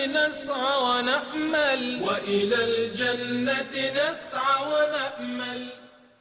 نسعى ونأمل وإلى الجنة نسعى ونأمل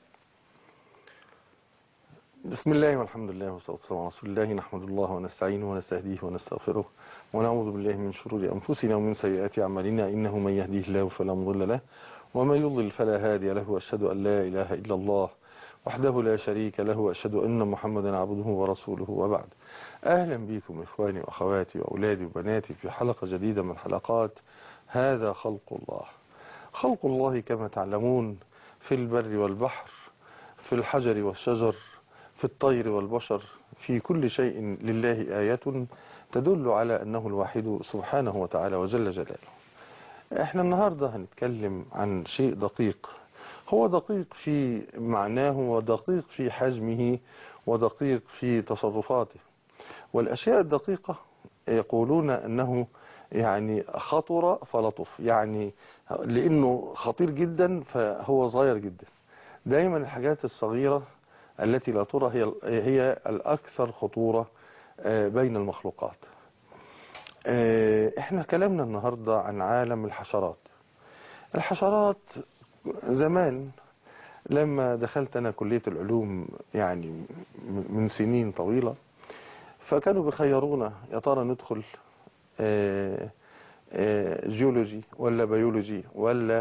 بسم الله والحمد لله والصلاة والسلام على رسول الله نحمد الله ونستعينه ونستهديه ونستغفره ونعوذ بالله من شرور أنفسنا ومن سيئات أعمالنا إنه من يهديه الله فلا مضل له ومن يضلل فلا هادي له وأشهد أن لا إله إلا الله وحده لا شريك له وأشهد أن محمدا عبده ورسوله وبعد أهلا بكم إخواني وأخواتي وأولادي وبناتي في حلقة جديدة من حلقات هذا خلق الله خلق الله كما تعلمون في البر والبحر في الحجر والشجر في الطير والبشر في كل شيء لله آية تدل على أنه الواحد سبحانه وتعالى وجل جلاله احنا النهاردة هنتكلم عن شيء دقيق هو دقيق في معناه ودقيق في حجمه ودقيق في تصرفاته والأشياء الدقيقة يقولون أنه يعني خطر فلطف يعني لأنه خطير جدا فهو صغير جدا دايما الحاجات الصغيرة التي لا ترى هي هي الأكثر خطورة بين المخلوقات احنا كلامنا النهاردة عن عالم الحشرات الحشرات زمان لما دخلت أنا كلية العلوم يعني من سنين طويلة فكانوا بيخيرونا يا ترى ندخل جيولوجي ولا بيولوجي ولا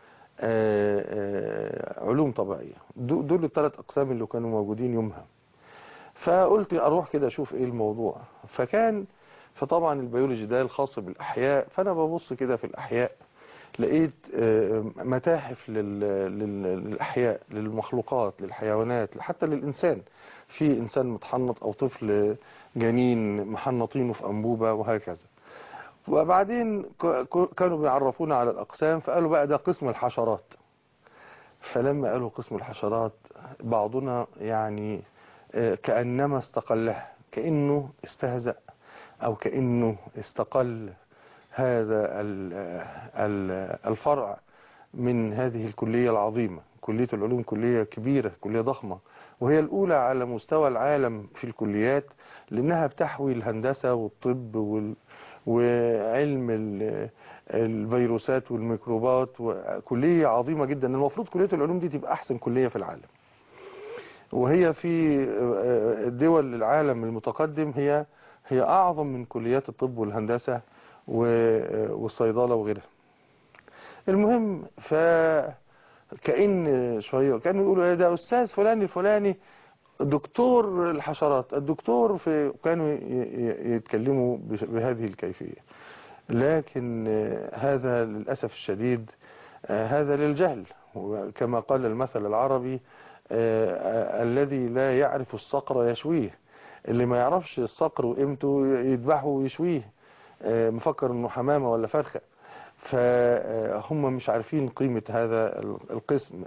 علوم طبيعية دول الثلاث أقسام اللي كانوا موجودين يومها فقلت أروح كده أشوف إيه الموضوع فكان فطبعا البيولوجي ده الخاص بالأحياء فأنا ببص كده في الأحياء لقيت متاحف للأحياء للمخلوقات للحيوانات حتى للإنسان في إنسان متحنط أو طفل جنين محنطينه في أنبوبة وهكذا وبعدين كانوا بيعرفونا على الأقسام فقالوا بقى ده قسم الحشرات فلما قالوا قسم الحشرات بعضنا يعني كأنما استقلها كأنه استهزأ أو كأنه استقل هذا الفرع من هذه الكلية العظيمة كلية العلوم كلية كبيرة كلية ضخمة وهي الأولى على مستوى العالم في الكليات لأنها بتحوي الهندسة والطب وال وعلم الفيروسات والميكروبات وكلية عظيمة جدا المفروض كلية العلوم دي تبقى أحسن كلية في العالم وهي في دول العالم المتقدم هي هي أعظم من كليات الطب والهندسة والصيدلة وغيرها المهم فكأن شوية كانوا يقولوا ده أستاذ فلان الفلاني دكتور الحشرات الدكتور في كانوا يتكلموا بهذه الكيفية لكن هذا للأسف الشديد هذا للجهل كما قال المثل العربي الذي لا يعرف الصقر يشويه اللي ما يعرفش الصقر وقيمته يذبحه ويشويه مفكر انه حمامة ولا فرخة فهم مش عارفين قيمة هذا القسم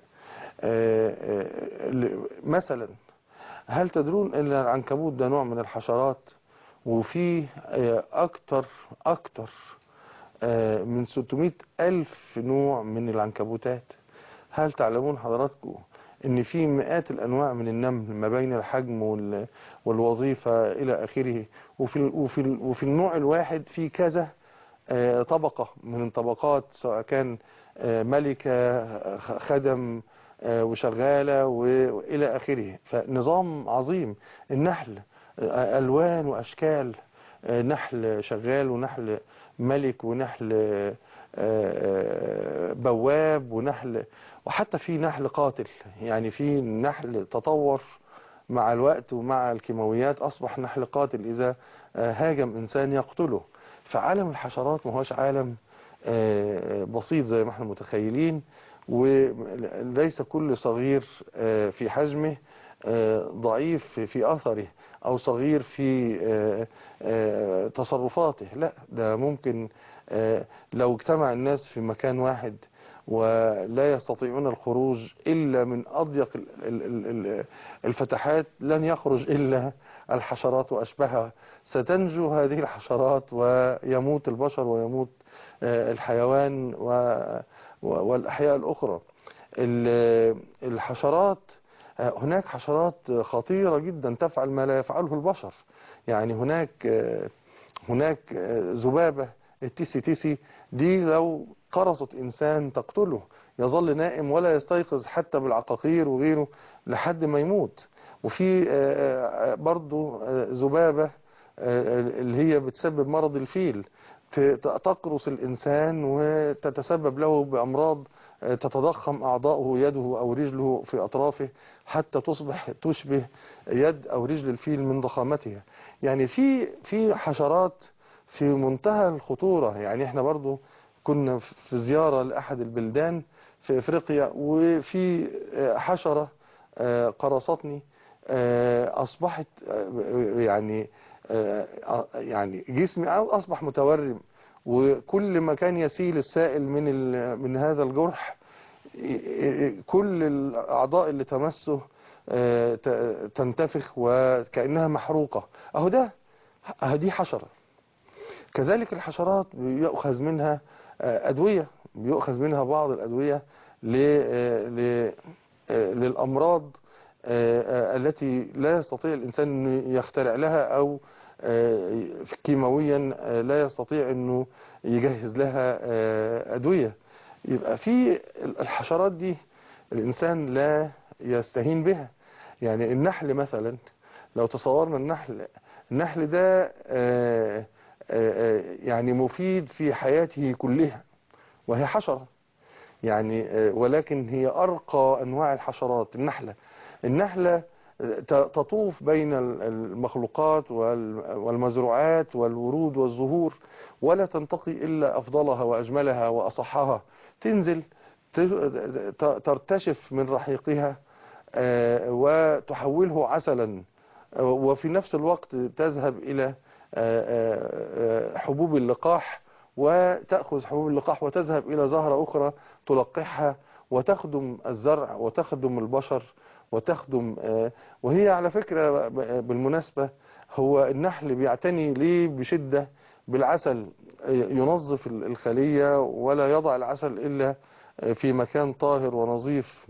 مثلا هل تدرون ان العنكبوت ده نوع من الحشرات وفيه اكتر اكتر من 600 الف نوع من العنكبوتات هل تعلمون حضراتكم ان في مئات الانواع من النمل ما بين الحجم والوظيفة الى اخره وفي, وفي, وفي النوع الواحد في كذا طبقة من طبقات سواء كان ملكة خدم وشغالة وإلى آخره فنظام عظيم النحل ألوان وأشكال نحل شغال ونحل ملك ونحل بواب ونحل وحتى في نحل قاتل يعني في نحل تطور مع الوقت ومع الكيماويات أصبح نحل قاتل إذا هاجم إنسان يقتله فعالم الحشرات ما هوش عالم بسيط زي ما احنا متخيلين وليس كل صغير في حجمه ضعيف في أثره أو صغير في تصرفاته لا ده ممكن لو اجتمع الناس في مكان واحد ولا يستطيعون الخروج إلا من أضيق الفتحات لن يخرج إلا الحشرات وأشبهها ستنجو هذه الحشرات ويموت البشر ويموت الحيوان والأحياء الأخرى الحشرات هناك حشرات خطيرة جدا تفعل ما لا يفعله البشر يعني هناك هناك ذبابة التيسي تيسي دي لو قرصت إنسان تقتله يظل نائم ولا يستيقظ حتى بالعقاقير وغيره لحد ما يموت وفي آه، آه، برضو آه، ذبابة آه، اللي هي بتسبب مرض الفيل ت- ت- تقرص الإنسان وتتسبب له بأمراض آه، تتضخم أعضاؤه يده أو رجله في أطرافه حتى تصبح تشبه يد أو رجل الفيل من ضخامتها يعني في في حشرات في منتهى الخطورة يعني احنا برضو كنا في زيارة لأحد البلدان في أفريقيا وفي آه، حشرة آه، قرصتني آه، أصبحت آه، يعني آه، يعني جسمي أو أصبح متورم وكل ما كان يسيل السائل من ال- من هذا الجرح كل الأعضاء اللي تمسه آه، ت- تنتفخ وكأنها محروقة أهو ده أهو دي حشرة كذلك الحشرات بيؤخذ منها آه، أدوية بيؤخذ منها بعض الأدوية ل- آه، ل- آه، للأمراض آه، آه، التي لا يستطيع الإنسان أن يخترع لها أو آه، كيماويا آه، لا يستطيع أنه يجهز لها آه، أدوية يبقى في الحشرات دي الإنسان لا يستهين بها يعني النحل مثلا لو تصورنا النحل النحل ده آه، آه، آه، يعني مفيد في حياته كلها وهي حشرة يعني آه، ولكن هي أرقى أنواع الحشرات النحلة النحلة ت- تطوف بين ال- المخلوقات وال- والمزروعات والورود والزهور ولا تنتقي إلا أفضلها وأجملها وأصحها تنزل ت- ت- ترتشف من رحيقها آه، وتحوله عسلا آه، وفي نفس الوقت تذهب إلى آه، آه، آه، حبوب اللقاح وتأخذ حبوب اللقاح وتذهب إلى زهرة أخرى تلقحها وتخدم الزرع وتخدم البشر وتخدم آه، وهي على فكرة ب- بالمناسبة هو النحل بيعتني ليه بشدة بالعسل آه، ينظف ال- الخلية ولا يضع العسل إلا آه، في مكان طاهر ونظيف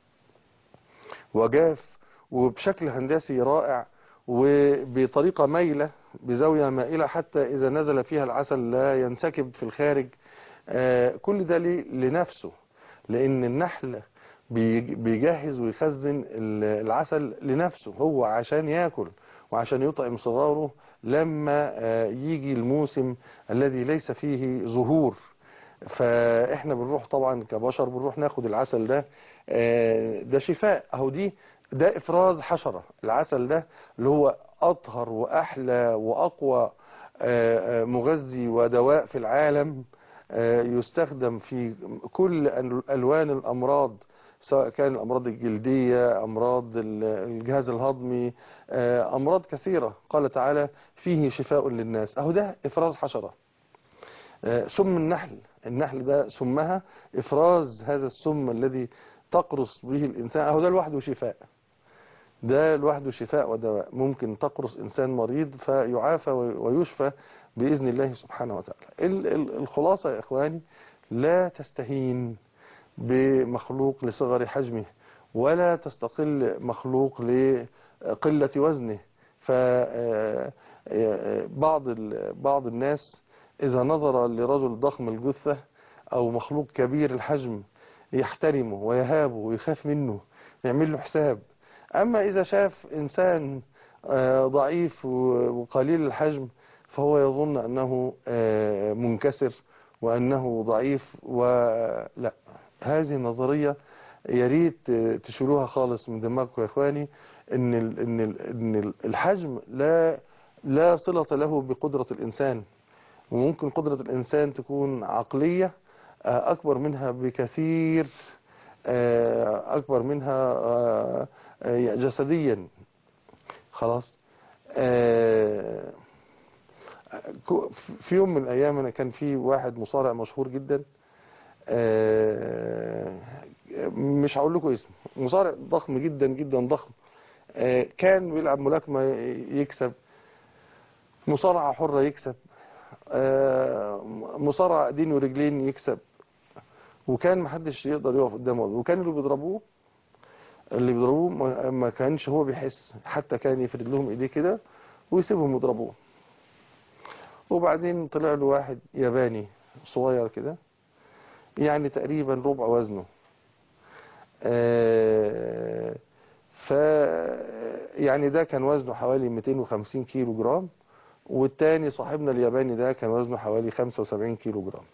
وجاف وبشكل هندسي رائع وبطريقة مايلة بزاوية مائلة حتى إذا نزل فيها العسل لا ينسكب في الخارج آه، كل ده ليه؟ لنفسه لأن النحل بيج- بيجهز ويخزن ال- العسل لنفسه هو عشان ياكل وعشان يطعم صغاره لما آه، يجي الموسم الذي ليس فيه زهور فاحنا بنروح طبعا كبشر بنروح ناخد العسل ده آه، ده شفاء اهو دي ده افراز حشرة العسل ده اللي هو اطهر واحلى واقوى آه، آه، مغذي ودواء في العالم آه، يستخدم في كل أن- الوان الامراض سواء كان الامراض الجلدية امراض ال- الجهاز الهضمي آه، امراض كثيرة قال تعالى فيه شفاء للناس اهو ده افراز حشرة آه، سم النحل النحل ده سمها افراز هذا السم الذي تقرص به الانسان اهو ده لوحده شفاء ده لوحده شفاء ودواء ممكن تقرص انسان مريض فيعافى ويشفى باذن الله سبحانه وتعالى ال- ال- الخلاصه يا اخواني لا تستهين بمخلوق لصغر حجمه ولا تستقل مخلوق لقله وزنه فبعض بعض الناس إذا نظر لرجل ضخم الجثة أو مخلوق كبير الحجم يحترمه ويهابه ويخاف منه يعمل له حساب أما إذا شاف إنسان آه، ضعيف و- وقليل الحجم فهو يظن أنه آه، منكسر وأنه ضعيف ولا هذه النظرية يا ريت آه، تشيلوها خالص من دماغكم يا إخواني إن ال- إن ال- إن الحجم لا لا صلة له بقدرة الإنسان وممكن قدرة الإنسان تكون عقلية آه، أكبر منها بكثير آه، أكبر منها آه، آه، جسديا خلاص آه، كو- في يوم من الأيام أنا كان في واحد مصارع مشهور جدا آه، مش هقول لكم اسمه مصارع ضخم جدا جدا ضخم آه، كان بيلعب ملاكمة يكسب مصارعة حرة يكسب آه، مصارعة ايدين ورجلين يكسب وكان محدش يقدر يقف قدامه وكان اللي بيضربوه اللي بيضربوه ما- ما كانش هو بيحس حتى كان يفرد لهم ايديه كده ويسيبهم يضربوه وبعدين طلع له واحد ياباني صغير كده يعني تقريبا ربع وزنه آه، ف يعني ده كان وزنه حوالي 250 كيلو جرام والتاني صاحبنا الياباني ده كان وزنه حوالي 75 كيلو جرام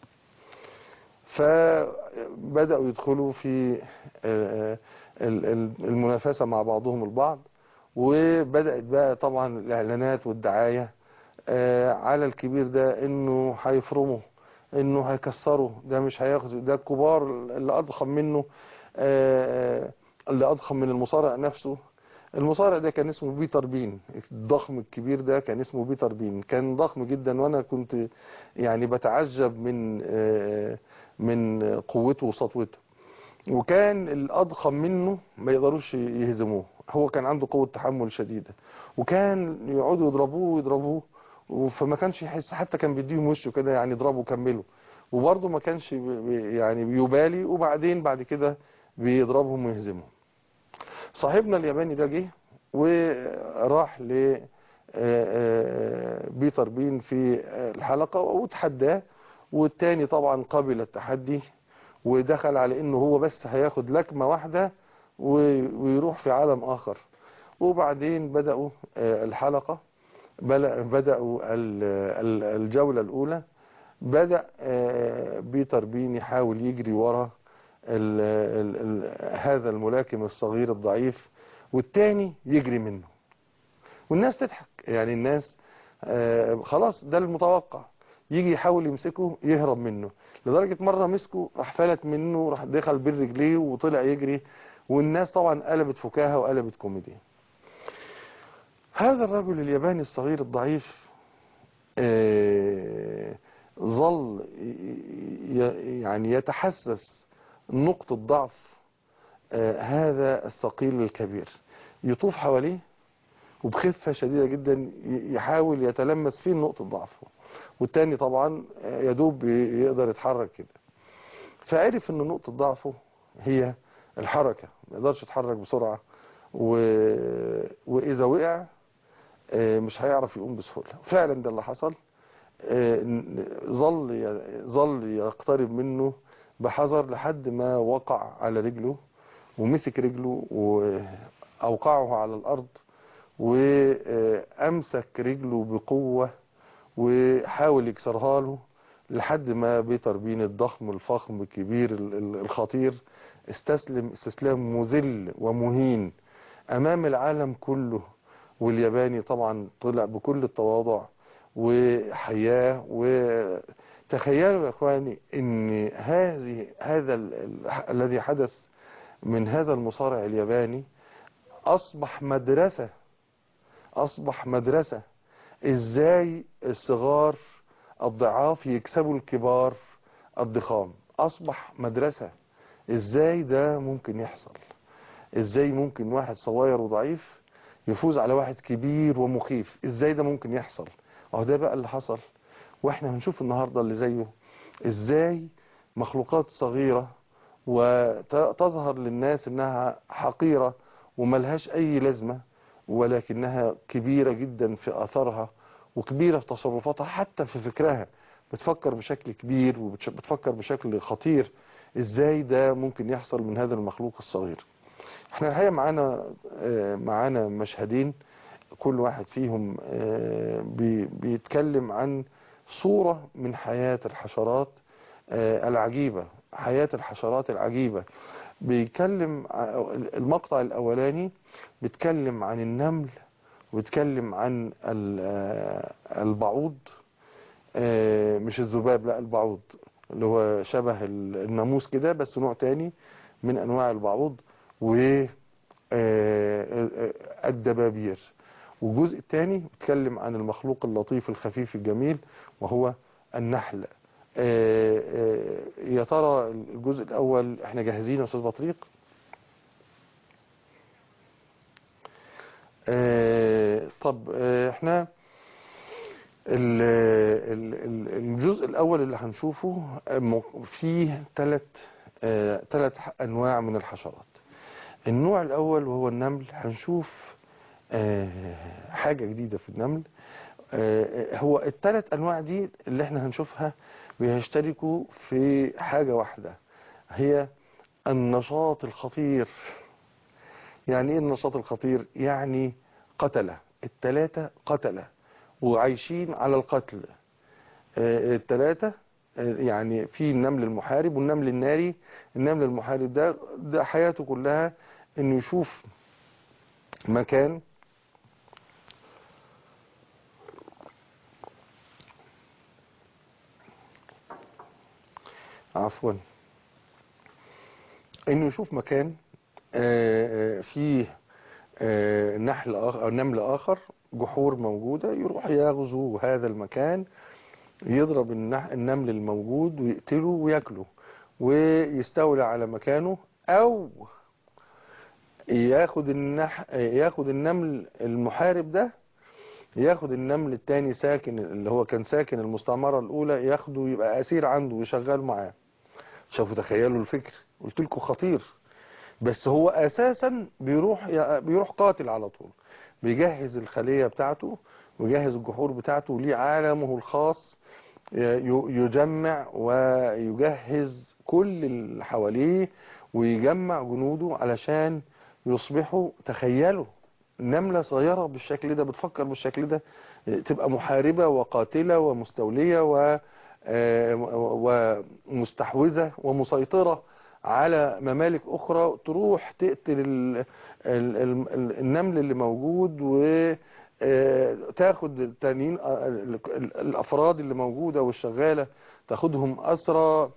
فبدأوا يدخلوا في آه، ال- ال- المنافسة مع بعضهم البعض وبدأت بقى طبعا الإعلانات والدعاية آه، على الكبير ده انه هيفرمه انه هيكسره ده مش هياخد ده الكبار اللي اضخم منه آه، اللي اضخم من المصارع نفسه المصارع ده كان اسمه بيتر بين الضخم الكبير ده كان اسمه بيتر بين كان ضخم جدا وانا كنت يعني بتعجب من آه، من قوته وسطوته وكان الأضخم منه ما يقدروش يهزموه هو كان عنده قوة تحمل شديدة وكان يقعدوا يضربوه ويضربوه فما كانش يحس حتى كان بيديهم وشه كده يعني اضربوا كملوا وبرضه ما كانش بي- بي- يعني بيبالي وبعدين بعد كده بيضربهم ويهزمهم صاحبنا الياباني ده جه وراح ل آه، آه، بيتر بين في الحلقة وتحداه والتاني طبعا قبل التحدي ودخل على انه هو بس هياخد لكمة واحدة و- ويروح في عالم اخر وبعدين بدأوا آه، الحلقة بل- بدأوا ال- ال- الجولة الاولى بدأ آه، بيتر بين يحاول يجري ورا ال ال ال هذا الملاكم الصغير الضعيف والتاني يجري منه والناس تضحك يعني الناس آه، خلاص ده المتوقع يجي يحاول يمسكه يهرب منه لدرجة مرة مسكه راح فلت منه راح دخل بين رجليه وطلع يجري والناس طبعا قلبت فكاهة وقلبت كوميديا هذا الرجل الياباني الصغير الضعيف آه، ظل ي- يعني يتحسس نقطة ضعف آه، هذا الثقيل الكبير يطوف حواليه وبخفة شديدة جدا ي- يحاول يتلمس فين نقطة ضعفه والتاني طبعا آه، يدوب ي- يقدر يتحرك كده فعرف ان نقطة ضعفه هي الحركة ما يقدرش يتحرك بسرعة و... واذا وقع آه، مش هيعرف يقوم بسهولة فعلا ده اللي حصل آه، ن- ظل ي- ظل يقترب منه بحذر لحد ما وقع على رجله ومسك رجله وأوقعه على الأرض وأمسك رجله بقوة وحاول يكسرها له لحد ما بيتر بين الضخم الفخم الكبير ال- ال- الخطير استسلم استسلام مذل ومهين أمام العالم كله والياباني طبعا طلع بكل التواضع وحياه وتخيلوا يا اخواني ان هذه هذا ال- ال- الذي حدث من هذا المصارع الياباني اصبح مدرسة اصبح مدرسة ازاي الصغار الضعاف يكسبوا الكبار الضخام اصبح مدرسة ازاي ده ممكن يحصل ازاي ممكن واحد صغير وضعيف يفوز على واحد كبير ومخيف ازاي ده ممكن يحصل اهو ده بقى اللي حصل واحنا هنشوف النهاردة اللي زيه ازاي مخلوقات صغيرة وتظهر للناس انها حقيرة وملهاش اي لازمة ولكنها كبيرة جدا في اثرها وكبيرة في تصرفاتها حتى في فكرها بتفكر بشكل كبير وبتفكر بشكل خطير ازاي ده ممكن يحصل من هذا المخلوق الصغير احنا الحقيقة معانا آه، معانا مشهدين كل واحد فيهم آه، بي- بيتكلم عن صورة من حياة الحشرات آه، العجيبة حياة الحشرات العجيبة بيتكلم ع- المقطع الأولاني بيتكلم عن النمل وبيتكلم عن ال- آه، البعوض آه، مش الذباب لا البعوض اللي هو شبه ال- الناموس كده بس نوع تاني من أنواع البعوض و آه، آه، الدبابير والجزء الثاني بيتكلم عن المخلوق اللطيف الخفيف الجميل وهو النحل آه، آه، يا ترى الجزء الأول احنا جاهزين يا أستاذ بطريق آه، طب آه، احنا ال- ال- ال- الجزء الأول اللي هنشوفه آه، م- فيه ثلاث ثلاث أنواع من الحشرات النوع الأول وهو النمل هنشوف آه، حاجة جديدة في النمل آه، هو الثلاث انواع دي اللي احنا هنشوفها بيشتركوا في حاجة واحدة هي النشاط الخطير يعني ايه النشاط الخطير يعني قتلة الثلاثة قتلة وعايشين على القتل آه، الثلاثة آه، يعني في النمل المحارب والنمل الناري النمل المحارب ده ده حياته كلها انه يشوف مكان عفوا انه يشوف مكان آه، آه، فيه آه، نحل آخر أو نمل آخر جحور موجودة يروح يغزو هذا المكان يضرب النح- النمل الموجود ويقتله وياكله ويستولى على مكانه أو ياخد النح ياخد النمل المحارب ده ياخد النمل التاني ساكن اللي هو كان ساكن المستعمرة الأولى ياخده يبقى أسير عنده ويشغل معاه شوفوا تخيلوا الفكر قلت لكم خطير بس هو اساسا بيروح بيروح قاتل على طول بيجهز الخلية بتاعته ويجهز الجحور بتاعته ليه عالمه الخاص ي- يجمع ويجهز كل اللي حواليه ويجمع جنوده علشان يصبحوا تخيلوا نملة صغيرة بالشكل ده بتفكر بالشكل ده تبقى محاربة وقاتلة ومستولية و آه، ومستحوذة ومسيطرة على ممالك أخرى تروح تقتل ال- ال- ال- النمل اللي موجود وتاخد التانيين آه، ال- ال- الأفراد اللي موجودة والشغالة تاخدهم أسرى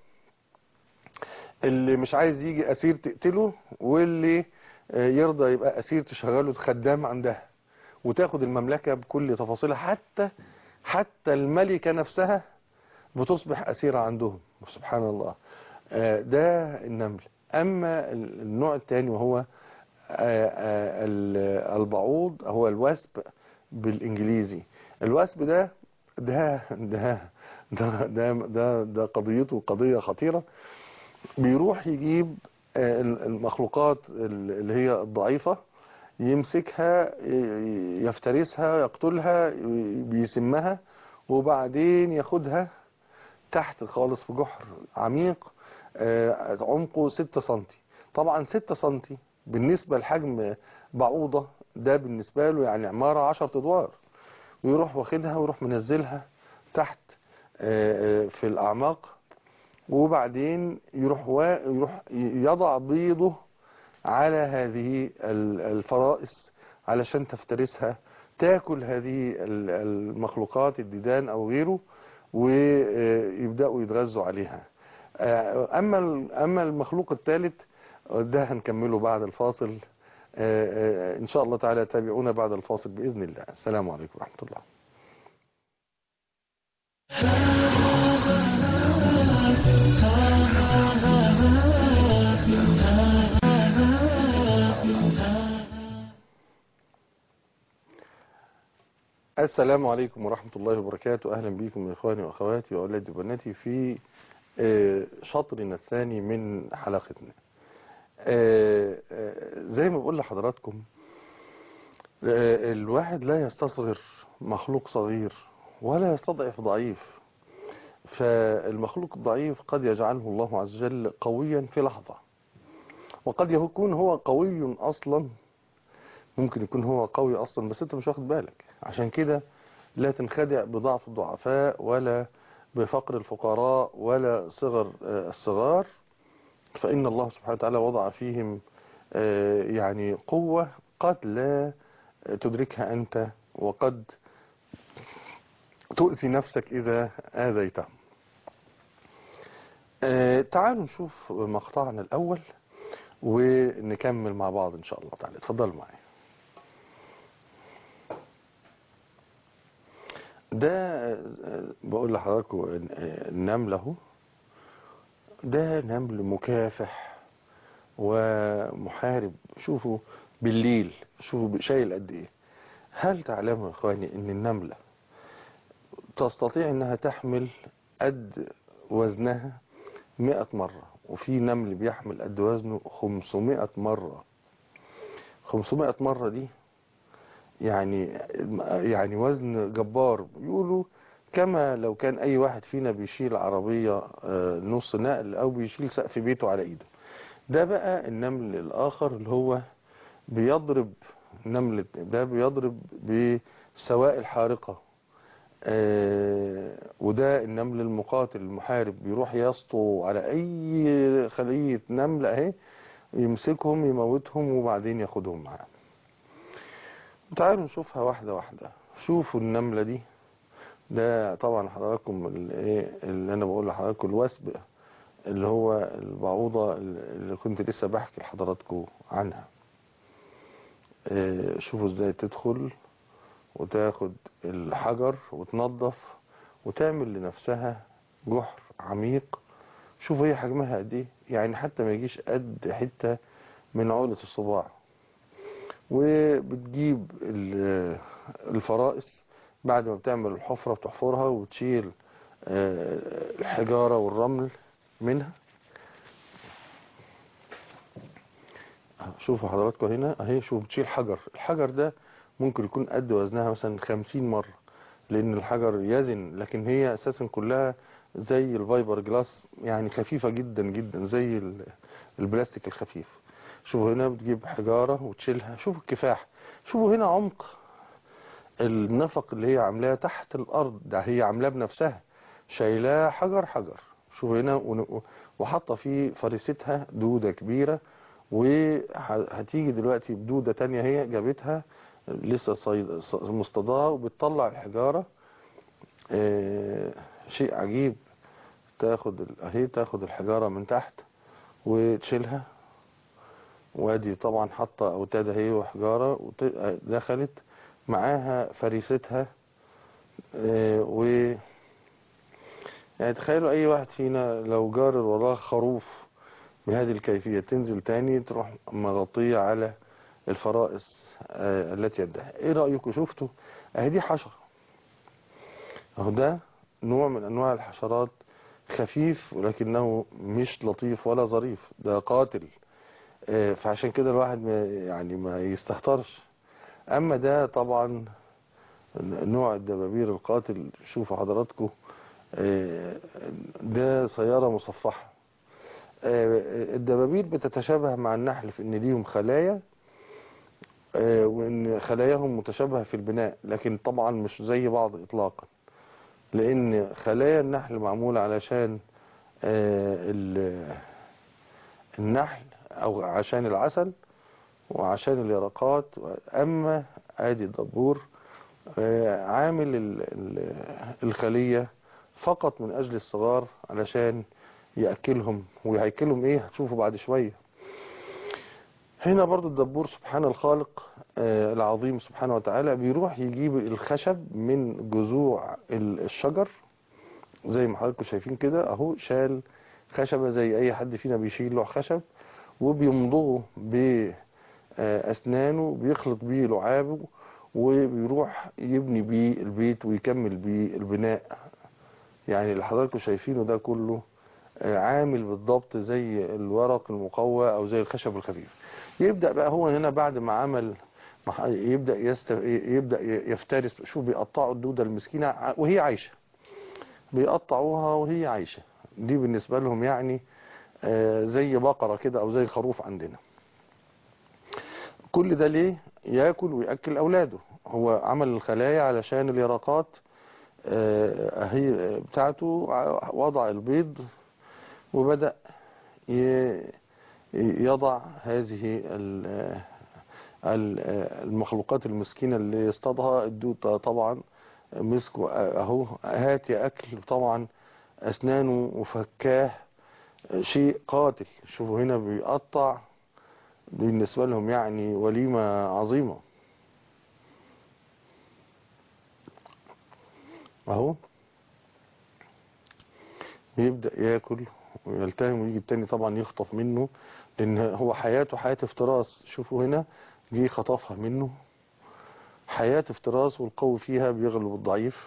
اللي مش عايز يجي أسير تقتله واللي آه، يرضى يبقى أسير تشغله خدام عندها وتاخد المملكة بكل تفاصيلها حتى حتى الملكة نفسها بتصبح أسيرة عندهم سبحان الله آه، ده النمل أما ال- النوع الثاني وهو آه، آه، ال- البعوض هو الوسب بالإنجليزي الوسب ده ده ده ده ده ده, ده قضيته قضية خطيرة بيروح يجيب آه، المخلوقات اللي هي الضعيفة يمسكها ي- يفترسها يقتلها ي- بيسمها وبعدين ياخدها تحت خالص في جحر عميق آه، عمقه 6 سنتي طبعا 6 سنتي بالنسبة لحجم بعوضة ده بالنسبة له يعني عمارة 10 ادوار ويروح واخدها ويروح منزلها تحت آه، آه، في الأعماق وبعدين يروح وا- يروح يضع بيضه على هذه ال- الفرائس علشان تفترسها تاكل هذه ال- المخلوقات الديدان او غيره ويبداوا يتغذوا عليها آه، اما ال- اما المخلوق الثالث ده هنكمله بعد الفاصل آه، آه، ان شاء الله تعالى تابعونا بعد الفاصل باذن الله السلام عليكم ورحمه الله السلام عليكم ورحمة الله وبركاته أهلا بكم يا إخواني وأخواتي وأولادي وبناتي في آه، شطرنا الثاني من حلقتنا آه، آه، زي ما بقول لحضراتكم آه، الواحد لا يستصغر مخلوق صغير ولا يستضعف ضعيف فالمخلوق الضعيف قد يجعله الله عز وجل قويا في لحظة وقد يكون هو قوي أصلا ممكن يكون هو قوي أصلا بس أنت مش واخد بالك عشان كده لا تنخدع بضعف الضعفاء ولا بفقر الفقراء ولا صغر آه، الصغار فإن الله سبحانه وتعالى وضع فيهم آه، يعني قوة قد لا تدركها أنت وقد تؤذي نفسك إذا آذيتهم آه، تعالوا نشوف مقطعنا الأول ونكمل مع بعض إن شاء الله تعالى اتفضلوا معايا ده آه، بقول لحضراتكم آه، النمل اهو ده نمل مكافح ومحارب شوفوا بالليل شوفوا شايل قد ايه هل تعلموا يا اخواني ان النملة تستطيع انها تحمل قد وزنها مئة مرة وفي نمل بيحمل قد وزنه خمسمائة مرة خمسمائة مرة دي يعني يعني وزن جبار بيقولوا كما لو كان اي واحد فينا بيشيل عربية آه، نص نقل او بيشيل سقف بيته على ايده ده بقى النمل الاخر اللي هو بيضرب نملة ده بيضرب بسوائل حارقة آه، وده النمل المقاتل المحارب بيروح يسطو على اي خلية نملة اهي يمسكهم يموتهم وبعدين ياخدهم معاه تعالوا نشوفها واحدة واحدة شوفوا النملة دي ده طبعا حضراتكم ال- ايه اللي انا بقول لحضراتكم الوسب اللي هو البعوضة اللي كنت لسه بحكي لحضراتكم عنها إيه، شوفوا ازاي تدخل وتاخد الحجر وتنظف وتعمل لنفسها جحر عميق شوفوا هي حجمها قد ايه يعني حتى ما يجيش قد حتة من عقلة الصباع وبتجيب ال- الفرائس بعد ما بتعمل الحفرة بتحفرها وتشيل آه، الحجارة والرمل منها شوفوا حضراتكم هنا اهي شوفوا بتشيل حجر الحجر ده ممكن يكون قد وزنها مثلا خمسين مرة لان الحجر يزن لكن هي اساسا كلها زي الفايبر جلاس يعني خفيفة جدا جدا زي ال- البلاستيك الخفيف شوفوا هنا بتجيب حجارة وتشيلها شوفوا الكفاح شوفوا هنا عمق النفق اللي هي عاملاه تحت الارض ده هي عاملاه بنفسها شايلاه حجر حجر شوفوا هنا ون- وحاطه فيه فريستها دودة كبيرة وهتيجي دلوقتي بدودة تانية هي جابتها لسه صيد ص- مصطاداه وبتطلع الحجارة آه، شيء عجيب تاخد ال- اهي تاخد الحجارة من تحت وتشيلها وادي طبعا حاطه اوتاد اهي وحجاره وت- دخلت معاها فريستها آه، و يعني تخيلوا اي واحد فينا لو جار وراه خروف بهذه الكيفية تنزل تاني تروح مغطية على الفرائس آه، التي يدها ايه رأيكم شفتوا اهي دي حشرة اهو ده نوع من انواع الحشرات خفيف ولكنه مش لطيف ولا ظريف ده قاتل آه، فعشان كده الواحد ما يعني ما يستهترش اما ده طبعا نوع الدبابير القاتل شوفوا حضراتكم آه، ده سيارة مصفحة آه، الدبابير بتتشابه مع النحل في ان ليهم خلايا آه، وان خلاياهم متشابهة في البناء لكن طبعا مش زي بعض اطلاقا لان خلايا النحل معمولة علشان آه، ال- النحل او عشان العسل وعشان اليرقات اما ادي الدبور آه، عامل ال- ال- الخلية فقط من اجل الصغار علشان يأكلهم ويأكلهم ايه هتشوفوا بعد شوية هنا برضو الدبور سبحان الخالق آه، العظيم سبحانه وتعالى بيروح يجيب الخشب من جذوع ال- الشجر زي ما حضراتكم شايفين كده اهو شال خشبة زي اي حد فينا بيشيل له خشب وبيمضغه بأسنانه بيخلط بيه لعابه وبيروح يبني بيه البيت ويكمل بيه البناء يعني اللي حضراتكم شايفينه ده كله آه، عامل بالضبط زي الورق المقوى او زي الخشب الخفيف يبدأ بقى هو هنا بعد ما عمل ما ح- يبدأ يست... يبدأ يفترس شوف بيقطعوا الدودة المسكينة ع- وهي عايشة بيقطعوها وهي عايشة دي بالنسبة لهم يعني آه، زي بقرة كده او زي خروف عندنا كل ده ليه ياكل ويأكل اولاده هو عمل الخلايا علشان اليرقات آه، هي بتاعته ع- وضع البيض وبدأ ي- يضع هذه ال- ال- المخلوقات المسكينة اللي يصطادها الدود طبعا مسكوا اهو هات يا اكل طبعا اسنانه وفكاه شيء قاتل شوفوا هنا بيقطع بالنسبة لهم يعني وليمة عظيمة اهو بيبدأ ياكل ويلتهم ويجي التاني طبعا يخطف منه لان هو حياته حياة افتراس شوفوا هنا جه خطفها منه حياة افتراس والقوي فيها بيغلب الضعيف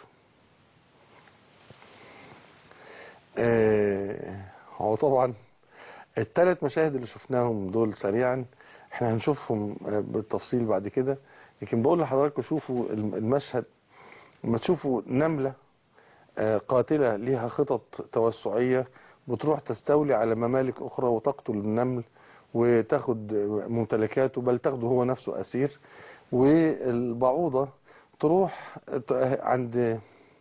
آه، هو طبعا الثلاث مشاهد اللي شفناهم دول سريعا احنا هنشوفهم آه، بالتفصيل بعد كده لكن بقول لحضراتكم شوفوا الم- المشهد لما تشوفوا نملة آه، قاتلة ليها خطط توسعية بتروح تستولي على ممالك أخرى وتقتل النمل وتاخد ممتلكاته بل تاخده هو نفسه أسير والبعوضة تروح ت- عند آه،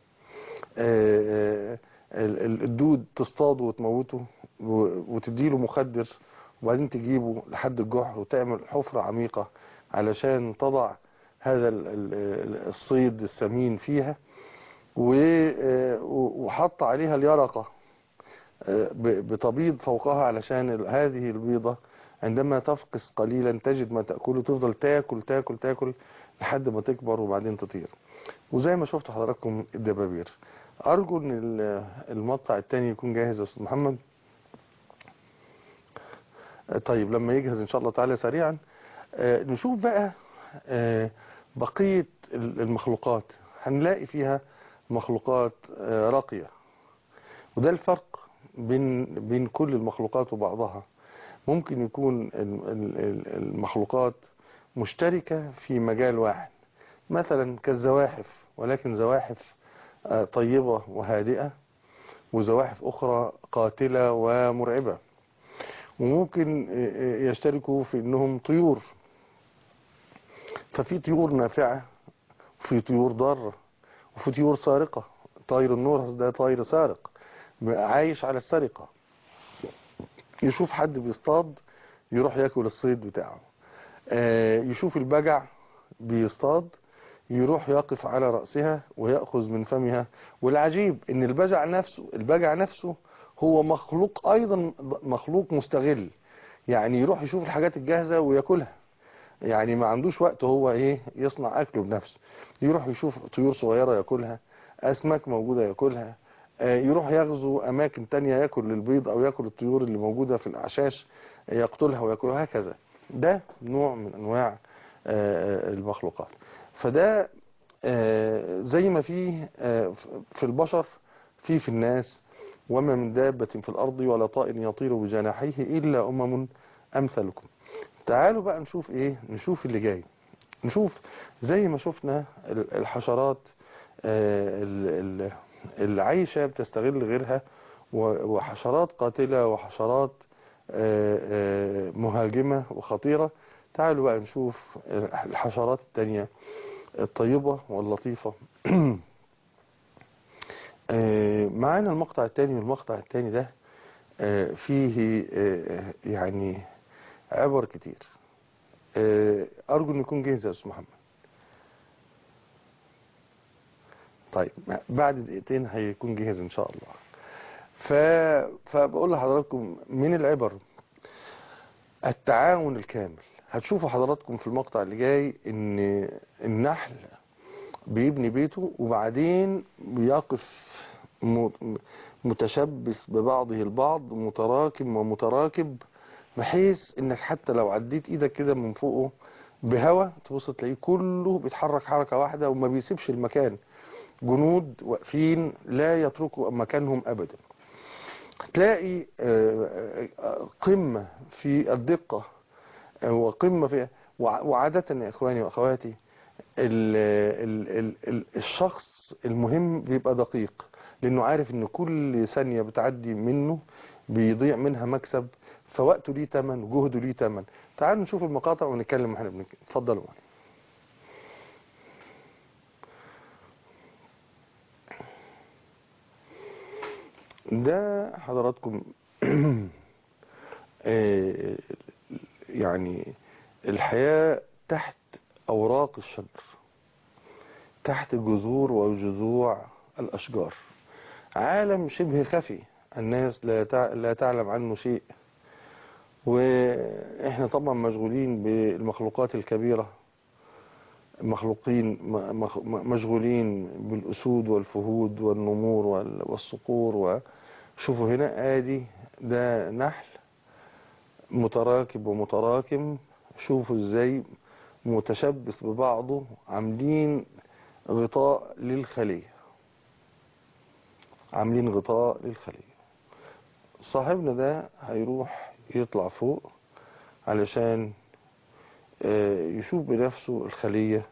آه، ال- ال- الدود تصطاده وتموته و- وتديله مخدر وبعدين تجيبه لحد الجحر وتعمل حفرة عميقة علشان تضع هذا ال- ال- الصيد الثمين فيها و- آه، وحط عليها اليرقة آه، ب- بتبيض فوقها علشان ال- هذه البيضة عندما تفقس قليلا تجد ما تأكله تفضل تاكل تاكل تاكل لحد ما تكبر وبعدين تطير وزي ما شفتوا حضراتكم الدبابير أرجو أن ال- المقطع التاني يكون جاهز يا أستاذ محمد آه، طيب لما يجهز إن شاء الله تعالى سريعا آه، نشوف بقى آه، بقية ال- المخلوقات هنلاقي فيها مخلوقات آه، راقية وده الفرق بين بين كل المخلوقات وبعضها ممكن يكون ال- ال- ال- المخلوقات مشتركة في مجال واحد مثلا كالزواحف ولكن زواحف آه، طيبة وهادئة وزواحف أخرى قاتلة ومرعبة وممكن آه، آه، يشتركوا في أنهم طيور ففي طيور نافعة وفي طيور ضارة وفي طيور سارقة طير النورس ده طير سارق عايش على السرقة يشوف حد بيصطاد يروح ياكل الصيد بتاعه آه، يشوف البجع بيصطاد يروح يقف على رأسها ويأخذ من فمها والعجيب ان البجع نفسه البجع نفسه هو مخلوق ايضا مخلوق مستغل يعني يروح يشوف الحاجات الجاهزة وياكلها يعني ما عندوش وقت هو ايه يصنع اكله بنفسه يروح يشوف طيور صغيرة ياكلها اسماك موجودة ياكلها آه، يروح يغزو اماكن تانية ياكل البيض او ياكل الطيور اللي موجودة في الاعشاش آه، يقتلها وياكلها هكذا ده نوع من انواع آه، المخلوقات فده آه، زي ما فيه آه، في البشر في في الناس وما من دابة في الأرض ولا طائر يطير بجناحيه إلا أمم أمثلكم تعالوا بقى نشوف إيه نشوف اللي جاي نشوف زي ما شفنا ال- الحشرات آه، ال- ال- اللي عايشة بتستغل غيرها و- وحشرات قاتلة وحشرات آه، آه، مهاجمة وخطيرة تعالوا بقى نشوف الحشرات التانية الطيبة واللطيفة آه، معانا المقطع التاني والمقطع التاني ده آه، فيه آه، يعني عبر كتير آه، أرجو أن يكون جاهز يا أستاذ محمد طيب بعد دقيقتين هيكون جاهز إن شاء الله ف... فبقول لحضراتكم من العبر التعاون الكامل هتشوفوا حضراتكم في المقطع اللي جاي ان النحل بيبني بيته وبعدين بيقف م- متشبث ببعضه البعض متراكم ومتراكب بحيث انك حتى لو عديت ايدك كده من فوقه بهوا تبص تلاقيه كله بيتحرك حركة واحدة وما بيسيبش المكان جنود واقفين لا يتركوا مكانهم ابدا تلاقي آه، آه، قمة في الدقة آه، وقمة في وع- وعادة يا إخواني وأخواتي ال ال ال ال الشخص المهم بيبقى دقيق لأنه عارف إن كل ثانية بتعدي منه بيضيع منها مكسب فوقته ليه تمن وجهده ليه تمن تعالوا نشوف المقاطع ونتكلم احنا بنتكلم اتفضلوا معايا ده حضراتكم آه، يعني الحياة تحت أوراق الشجر تحت جذور وجذوع الأشجار عالم شبه خفي الناس لا تع- لا تعلم عنه شيء وإحنا طبعا مشغولين بالمخلوقات الكبيرة مخلوقين م- مخ- م- مشغولين بالأسود والفهود والنمور وال- والصقور وشوفوا هنا آدي ده نحل متراكب ومتراكم شوفوا ازاي متشبث ببعضه عاملين غطاء للخلية عاملين غطاء للخلية صاحبنا ده هيروح يطلع فوق علشان يشوف بنفسه الخلية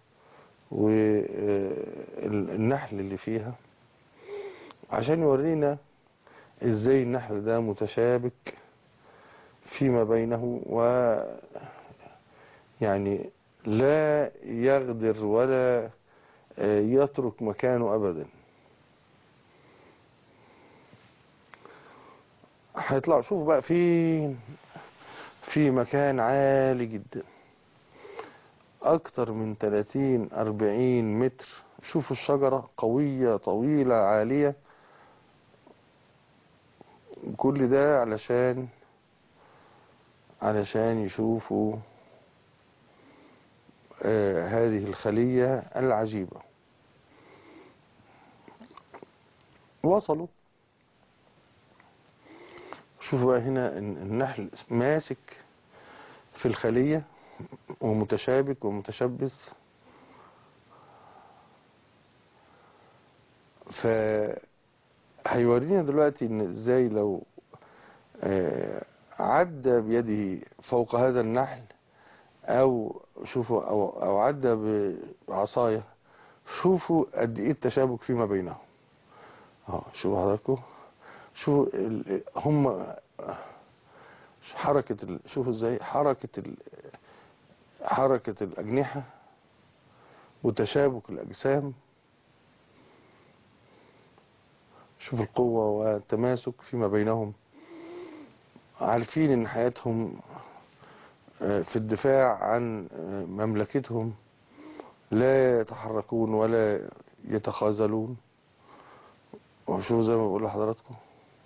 والنحل اللي فيها عشان يورينا ازاي النحل ده متشابك فيما بينه و يعني لا يغدر ولا يترك مكانه ابدا هيطلع شوف بقى فين في مكان عالي جدا اكتر من 30 40 متر شوفوا الشجرة قوية طويلة عالية كل ده علشان علشان يشوفوا آه هذه الخلية العجيبة وصلوا شوفوا بقى هنا النحل ماسك في الخلية ومتشابك ومتشبث ف هيورينا دلوقتي ان ازاي لو آه عدى بيده فوق هذا النحل او شوفوا او, أو عدى بعصاية شوفوا قد ايه التشابك فيما بينهم اه شوفوا حضراتكم شوفوا هم حركة ال... شوفوا ازاي حركة ال... حركة الأجنحة وتشابك الأجسام شوف القوة والتماسك فيما بينهم عارفين ان حياتهم في الدفاع عن مملكتهم لا يتحركون ولا يتخاذلون وشوفوا زي ما بقول لحضراتكم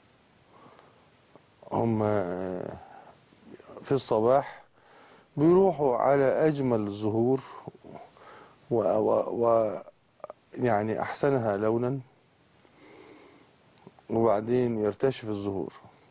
هم في الصباح بيروحوا على أجمل الزهور و, و, و يعني أحسنها لونا وبعدين يرتشف الزهور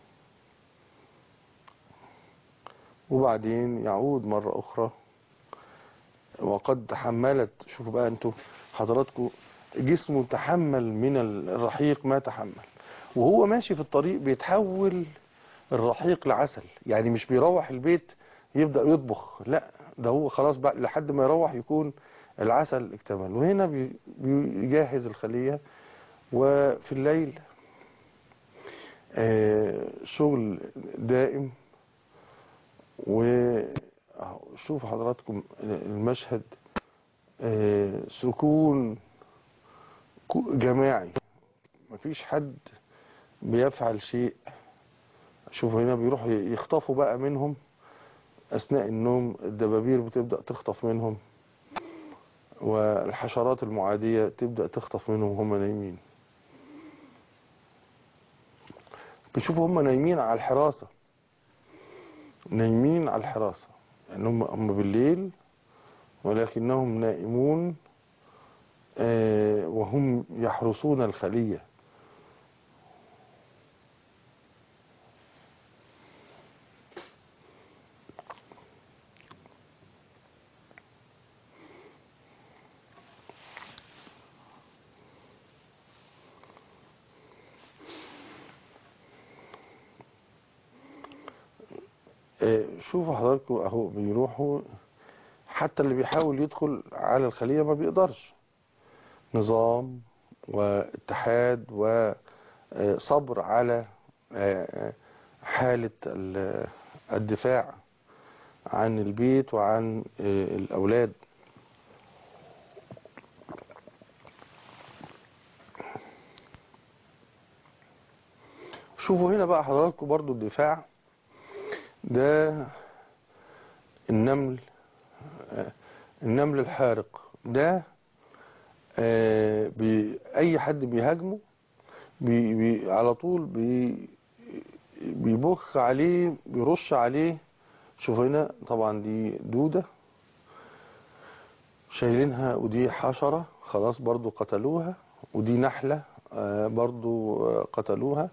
وبعدين يعود مرة أخرى وقد تحملت شوفوا بقى انتوا حضراتكم جسمه تحمل من الرحيق ما تحمل وهو ماشي في الطريق بيتحول الرحيق لعسل يعني مش بيروح البيت يبدأ يطبخ لا ده هو خلاص بقى لحد ما يروح يكون العسل اكتمل وهنا بيجهز الخلية وفي الليل شغل دائم وشوف حضراتكم المشهد سكون جماعي مفيش حد بيفعل شيء شوفوا هنا بيروحوا يخطفوا بقى منهم أثناء النوم الدبابير بتبدأ تخطف منهم والحشرات المعادية تبدأ تخطف منهم وهم نايمين بيشوفوا هم نايمين على الحراسة نايمين على الحراسة يعني هم, هم بالليل ولكنهم نائمون آه وهم يحرسون الخلية شوفوا حضراتكم اهو بيروحوا حتى اللي بيحاول يدخل على الخلية ما بيقدرش نظام واتحاد وصبر على حالة الدفاع عن البيت وعن الأولاد شوفوا هنا بقى حضراتكم برضو الدفاع ده النمل النمل الحارق ده بي اي حد بيهاجمه بي بي على طول بي بيبخ عليه بيرش عليه شوف هنا طبعا دي دودة شايلينها ودي حشرة خلاص برضو قتلوها ودي نحلة برضو قتلوها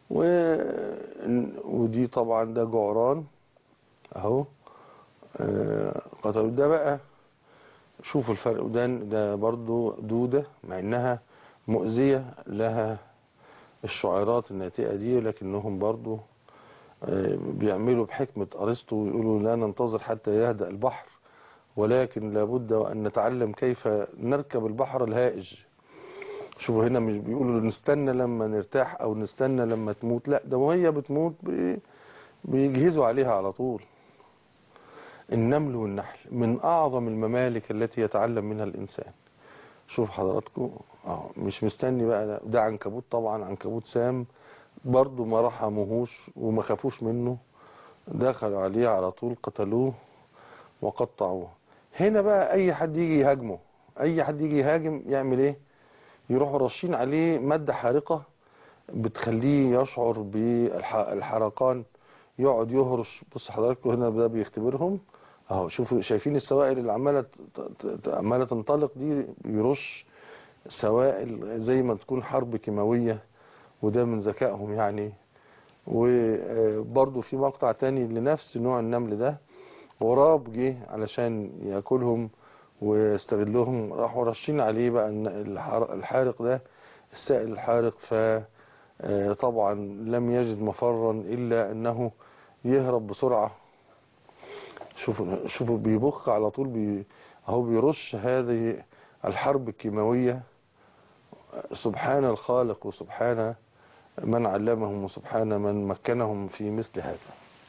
ودي طبعا ده جعران اهو قتلوا ده بقى شوفوا الفرق ده ده برضو دودة مع انها مؤذية لها الشعيرات الناتئة دي لكنهم برضو بيعملوا بحكمة أرسطو ويقولوا لا ننتظر حتى يهدأ البحر ولكن لابد أن نتعلم كيف نركب البحر الهائج شوفوا هنا مش بيقولوا نستنى لما نرتاح أو نستنى لما تموت لا ده وهي بتموت بي- بيجهزوا عليها على طول النمل والنحل من أعظم الممالك التي يتعلم منها الإنسان شوف حضراتكم اه مش مستني بقى ده- ده عنكبوت طبعا عنكبوت سام برضو ما رحموهوش وما خافوش منه دخلوا عليه على طول قتلوه وقطعوه هنا بقى اي حد يجي يهاجمه اي حد يجي يهاجم يعمل ايه يروحوا رشين عليه مادة حارقة بتخليه يشعر بالحرقان يقعد يهرش بص حضراتكم هنا ده بيختبرهم اهو شوفوا شايفين السوائل اللي عماله ت- ت- ت- عماله تنطلق دي بيرش سوائل زي ما تكون حرب كيماويه وده من ذكائهم يعني وبرضه في مقطع تاني لنفس نوع النمل ده غراب جه علشان ياكلهم ويستغلهم راحوا رشين عليه بقى الن- الحار- الحارق ده السائل الحارق ف آه، طبعا لم يجد مفرا الا انه يهرب بسرعه شوفوا شوفوا بيبخ على طول بي اهو بيرش هذه الحرب الكيماويه سبحان الخالق وسبحان من علمهم وسبحان من مكنهم في مثل هذا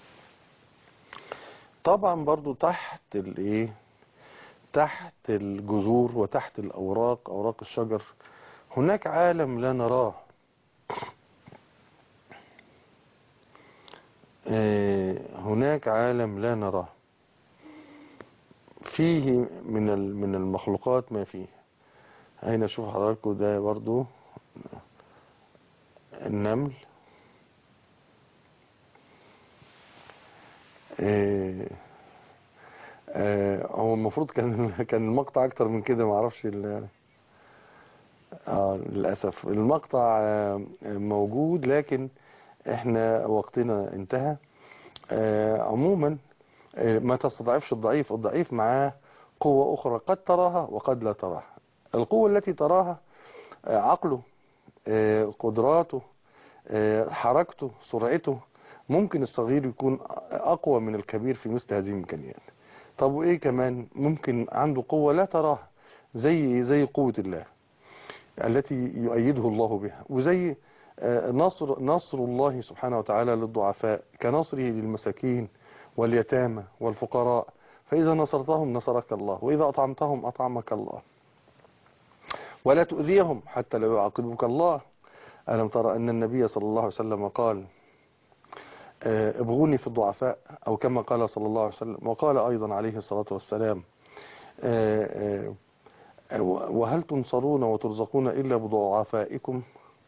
طبعا برضو تحت الايه تحت الجذور وتحت الاوراق اوراق الشجر هناك عالم لا نراه آه، هناك عالم لا نراه فيه من ال- من المخلوقات ما فيه هنا شوف حضراتكم ده برضو النمل آه، آه، هو المفروض كان كان المقطع اكتر من كده ما اعرفش ال- اه للاسف المقطع آه، موجود لكن احنا وقتنا انتهى آه، عموما آه، ما تستضعفش الضعيف الضعيف معاه قوة أخرى قد تراها وقد لا تراها القوة التي تراها آه، عقله آه، قدراته آه، حركته سرعته ممكن الصغير يكون أقوى من الكبير في مثل هذه الإمكانيات طب وإيه كمان ممكن عنده قوة لا تراها زي زي قوة الله التي يؤيده الله بها وزي آه، نصر نصر الله سبحانه وتعالى للضعفاء كنصره للمساكين واليتامى والفقراء فإذا نصرتهم نصرك الله وإذا أطعمتهم أطعمك الله ولا تؤذيهم حتى لا يعاقبك الله ألم ترى أن النبي صلى الله عليه وسلم قال آه، ابغوني في الضعفاء أو كما قال صلى الله عليه وسلم وقال أيضا عليه الصلاة والسلام آه، آه، وهل تنصرون وترزقون إلا بضعفائكم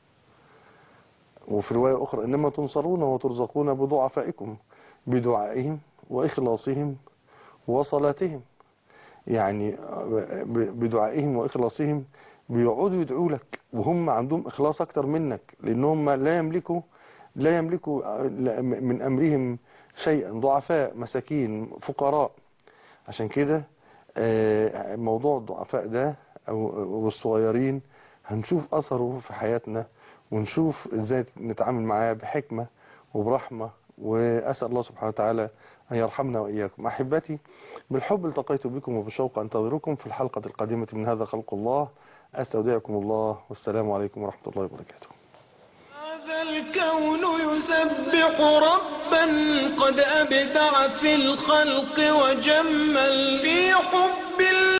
وفي رواية أخرى إنما تنصرون وترزقون بضعفائكم بدعائهم وإخلاصهم وصلاتهم يعني ب- بدعائهم وإخلاصهم بيقعدوا يدعوا لك وهم عندهم إخلاص أكتر منك لأنهم لا يملكوا لا يملكوا من أمرهم شيئا ضعفاء مساكين فقراء عشان كده آه، موضوع الضعفاء ده أو والصغيرين هنشوف أثره في حياتنا ونشوف ازاي نتعامل معاه بحكمة وبرحمة وأسأل الله سبحانه وتعالى أن يرحمنا وإياكم أحبتي بالحب التقيت بكم وبالشوق أنتظركم في الحلقة القادمة من هذا خلق الله أستودعكم الله والسلام عليكم ورحمة الله وبركاته هذا الكون يسبح ربا قد أبدع في الخلق وجمل في حب الله